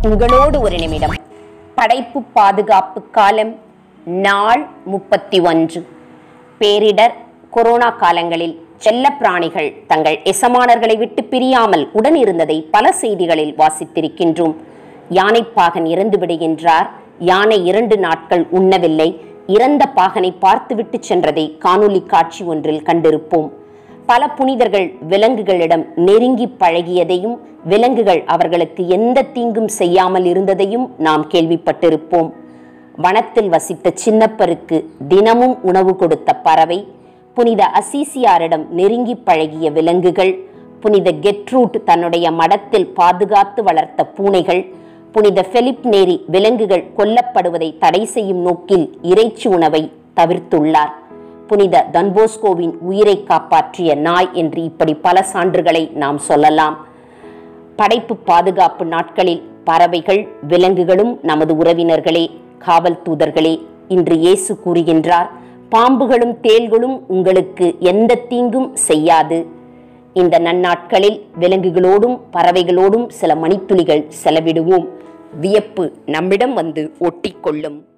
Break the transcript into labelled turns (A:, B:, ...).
A: உங்களோடு ஒரு நிமிடம் படைப்பு பாதுகாப்பு காலம் நாள் முப்பத்தி ஒன்று பேரிடர் கொரோனா காலங்களில் செல்லப்பிராணிகள் தங்கள் எசமானர்களை விட்டு பிரியாமல் உடன் இருந்ததை பல செய்திகளில் வாசித்திருக்கின்றோம் யானைப்பாகன் இறந்து விடுகின்றார் யானை இரண்டு நாட்கள் உண்ணவில்லை இறந்த பாகனை பார்த்துவிட்டு சென்றதை காணொளி காட்சி ஒன்றில் கண்டிருப்போம் பல புனிதர்கள் விலங்குகளிடம் நெருங்கி பழகியதையும் விலங்குகள் அவர்களுக்கு எந்த தீங்கும் செய்யாமல் இருந்ததையும் நாம் கேள்விப்பட்டிருப்போம் வனத்தில் வசித்த சின்னப்பருக்கு தினமும் உணவு கொடுத்த பறவை புனித அசீசியாரிடம் நெருங்கி பழகிய விலங்குகள் புனித கெட்ரூட் தன்னுடைய மடத்தில் பாதுகாத்து வளர்த்த பூனைகள் புனித பெலிப் நேரி விலங்குகள் கொல்லப்படுவதை தடை செய்யும் நோக்கில் இறைச்சி உணவை தவிர்த்துள்ளார் புனித தன்போஸ்கோவின் உயிரை காப்பாற்றிய நாய் என்று இப்படி பல சான்றுகளை நாம் சொல்லலாம் படைப்பு பாதுகாப்பு நாட்களில் பறவைகள் விலங்குகளும் நமது உறவினர்களே காவல் தூதர்களே இன்று இயேசு கூறுகின்றார் பாம்புகளும் தேள்களும் உங்களுக்கு எந்த தீங்கும் செய்யாது இந்த நன்னாட்களில் விலங்குகளோடும் பறவைகளோடும் சில மணித்துளிகள் செலவிடுவோம் வியப்பு நம்மிடம் வந்து ஒட்டிக்கொள்ளும்